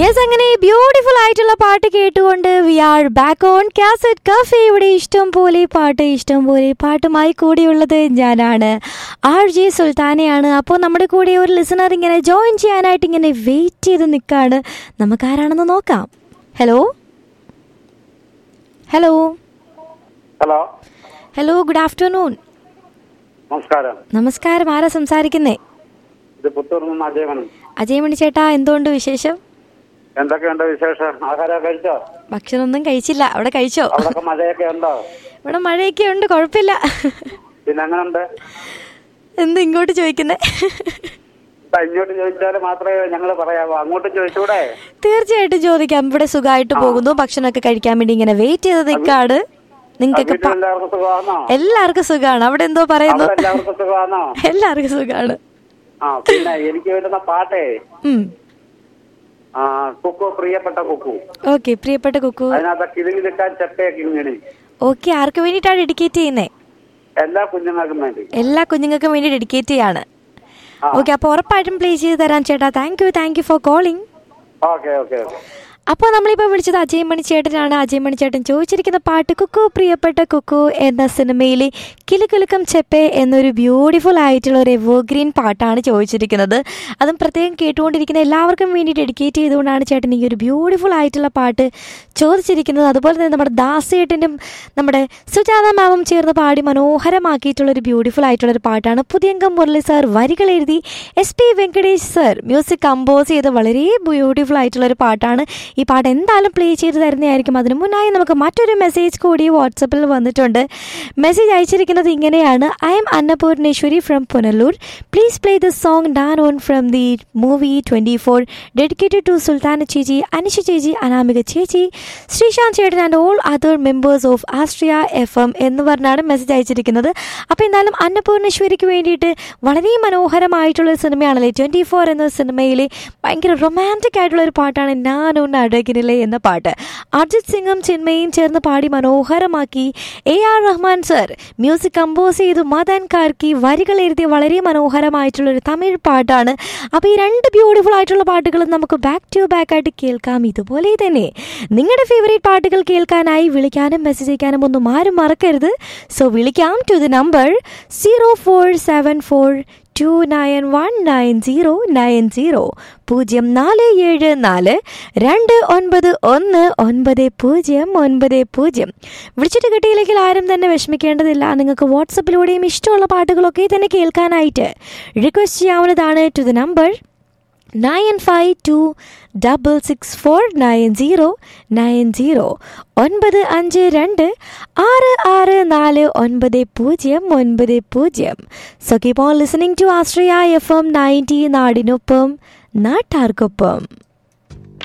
Yes അങ്ങനെ beautiful ആയിട്ടുള്ള പാട്ട് കേട്ടുകൊണ്ട് we are back on cassette cafe ഇവിടെ ഇഷ്ടം പോലെ പാട്ട് ഇഷ്ടം പോലെ പാട്ടുമായി കൂടിയുള്ളത് ഞാനാണ് ആർ ജെ സുൽത്താനയാണ് അപ്പോൾ നമ്മുടെ കൂടെ ഒരു ലിസണർ ഇങ്ങനെ ജോയിൻ ചെയ്യാനായിട്ട് ഇങ്ങനെ വെയിറ്റ് ചെയ്ത് നിൽക്കുകയാണ് നമുക്ക് ആരാണെന്ന് നോക്കാം hello hello hello hello good afternoon നമസ്കാരം നമസ്കാരം ആരാ സംസാരിക്കുന്നേ ഇത് പുത്തൂർ നിന്ന് അജയവനം അജയ് മണി ചേട്ടാ എന്തുകൊണ്ട് വിശേഷം എന്തൊക്കെയുണ്ട് വിശേഷം ആഹാരം കഴിച്ചോ ഭക്ഷണമൊന്നും കഴിച്ചില്ല അവിടെ കഴിച്ചോ അവിടൊക്കെ മഴയൊക്കെ ഉണ്ടോ ഇവിടെ മഴയൊക്കെ ഉണ്ട് കുഴപ്പമില്ല പിന്നെ എങ്ങനെയുണ്ട് എന്ത് ഇങ്ങോട്ട് ചോദിക്കുന്നേ ഇപ്പൊ ഇങ്ങോട്ട് ചോദിച്ചാൽ മാത്രമേ ഞങ്ങൾ പറയാവൂ അങ്ങോട്ട് ചോദിച്ചൂടെ തീർച്ചയായിട്ടും ചോദിക്കാം ഇവിടെ സുഖമായിട്ട് പോകുന്നു ഭക്ഷണമൊക്കെ കഴിക്കാൻ വേണ്ടി ഇങ്ങനെ വെയിറ്റ് ചെയ്ത് നിൽക്കാണ് നിങ്ങൾക്കൊക്കെ വീട്ടിൽ എല്ലാവർക്കും സുഖമാണോ എല്ലാവർക്കും സുഖമാണ് അവിടെ എന്തോ പറയുന്നു അവിടെ എല്ലാവർക്കും സുഖമാണോ എല്ലാവർക്കും സുഖമാണ് ആ പിന്നെ എനിക്ക് വരുന്ന പാട്ടേ ഉം ആ കുക്കു പ്രിയപ്പെട്ട കുക്കു ഓക്കെ പ്രിയപ്പെട്ട കുക്കു അതിനകത്ത് കിളികിലിക്കാൻ ചക്കയൊക്കെ ഇങ്ങനെ ഓക്കെ ആർക്ക് വേണ്ടിയിട്ടാണ് ഡെഡിക്കേറ്റ് ചെയ്യുന്നത് എല്ലാ കുഞ്ഞുങ്ങൾക്കും വേണ്ടി എല്ലാ കുഞ്ഞുങ്ങൾക്കും വേണ്ടി ഡെഡിക്കേറ്റ് ചെയ്യാണ് ആ. ഓക്കെ അപ്പോൾ ഉറപ്പായിട്ടും പ്ലേ ചെയ്ത് തരാൻ ചേട്ടാ thank you thank you for calling okay okay okay അപ്പോൾ നമ്മളിപ്പോൾ വിളിച്ചത് അജയ് മണി ചേട്ടനാണ് അജയ് മണി ചേട്ടൻ ചോദിച്ചിരിക്കുന്ന പാട്ട് കുക്കു പ്രിയപ്പെട്ട കുക്കു എന്ന സിനിമയിലെ കിലുകിലുക്കം ചെപ്പെ എന്നൊരു ബ്യൂട്ടിഫുൾ ആയിട്ടുള്ള ഒരു എവർഗ്രീൻ പാട്ടാണ് ചോദിച്ചിരിക്കുന്നത് അതും പ്രത്യേകം കേട്ടുകൊണ്ടിരിക്കുന്ന എല്ലാവർക്കും വേണ്ടി ഡെഡിക്കേറ്റ് ചെയ്തുകൊണ്ടാണ് ചേട്ടൻ ഈ ഒരു ബ്യൂട്ടിഫുൾ ആയിട്ടുള്ള പാട്ട് ചോദിച്ചിരിക്കുന്നത് അതുപോലെ തന്നെ നമ്മുടെ ദാസേട്ടനും നമ്മുടെ സുജാത മാമും ചേർന്ന് പാടി മനോഹരമാക്കിയിട്ടുള്ള ഒരു ബ്യൂട്ടിഫുൾ ആയിട്ടുള്ള ഒരു പാട്ടാണ് പുതിയങ്കം മുരളി സാർ വരികൾ എഴുതി S P Venkatesh sir music compose ചെയ്ത വളരെ ബ്യൂട്ടിഫുൾ ആയിട്ടുള്ള ഒരു പാട്ടാണ് ഈ പാട്ട് എന്തായാലും പ്ലേ ചെയ്ത് തരുന്നതായിരിക്കും അതിന് മുന്നായി നമുക്ക് മറ്റൊരു മെസ്സേജ് കൂടി വാട്സപ്പിൽ വന്നിട്ടുണ്ട് മെസ്സേജ് അയച്ചിരിക്കുന്നത് ഇങ്ങനെയാണ് I'm Annapoorneshwari from Punalur please play the song dan on from the movie twenty four dedicated to Sultana ചേച്ചി അനിഷ ചേച്ചി അനാമിക ചേച്ചി ശ്രീശാന്ത് ചേട്ടൻ and all other members of Astria F M എന്ന് പറഞ്ഞാണ് മെസ്സേജ് അയച്ചിരിക്കുന്നത് അപ്പോൾ എന്തായാലും അന്നപൂർണേശ്വരിക്ക് വേണ്ടിയിട്ട് വളരെ മനോഹരമായിട്ടുള്ള ഒരു സിനിമയാണല്ലേ ട്വൻറ്റി ഫോർ എന്ന സിനിമയിലെ ഭയങ്കര റൊമാൻറ്റിക് ആയിട്ടുള്ള ഒരു പാട്ടാണ് ഞാനൊന്ന് അടകിനിലെ എന്ന പാട്ട് അർജിത് സിംഗും ചിന്മയും ചേർന്ന് പാടി മനോഹരമാക്കി A R Rahman sir music compose ചെയ്തു മദൻ കാർക്കി വരികൾ എഴുതിയ വളരെ മനോഹരമായിട്ടുള്ള ഒരു തമിഴ് പാട്ടാണ് അപ്പോൾ ഈ രണ്ട് ബ്യൂട്ടിഫുൾ ആയിട്ടുള്ള പാട്ടുകളും നമുക്ക് ബാക്ക് ടു ബാക്ക് ആയിട്ട് കേൾക്കാം ഇതുപോലെ തന്നെ നിങ്ങളുടെ ഫേവറേറ്റ് പാട്ടുകൾ കേൾക്കാനായി വിളിക്കാനും മെസ്സേജ് അയക്കാനും ഒന്നും ആരും മറക്കരുത് സോ വിളിക്കാം to the number zero four seven four two nine one nine zero nine zero പൂജ്യം നാല് ഏഴ് നാല് രണ്ട് ഒൻപത് ഒന്ന് ഒൻപത് പൂജ്യം ഒൻപത് പൂജ്യം വിളിച്ചിട്ട് കിട്ടിയില്ലെങ്കിൽ ആരും തന്നെ വിഷമിക്കേണ്ടതില്ല നിങ്ങൾക്ക് വാട്സപ്പിലൂടെയും ഇഷ്ടമുള്ള പാട്ടുകളൊക്കെ തന്നെ കേൾക്കാനായിട്ട് റിക്വസ്റ്റ് ചെയ്യാവുന്നതാണ് to the number nine five two double six four nine zero nine zero ഒൻപത് അഞ്ച് രണ്ട് ആറ് ആറ് നാല് ഒൻപത് പൂജ്യം ഒൻപത് പൂജ്യം so keep on listening to Astria F M ninety നാടിനൊപ്പം നാട്ടാർക്കൊപ്പം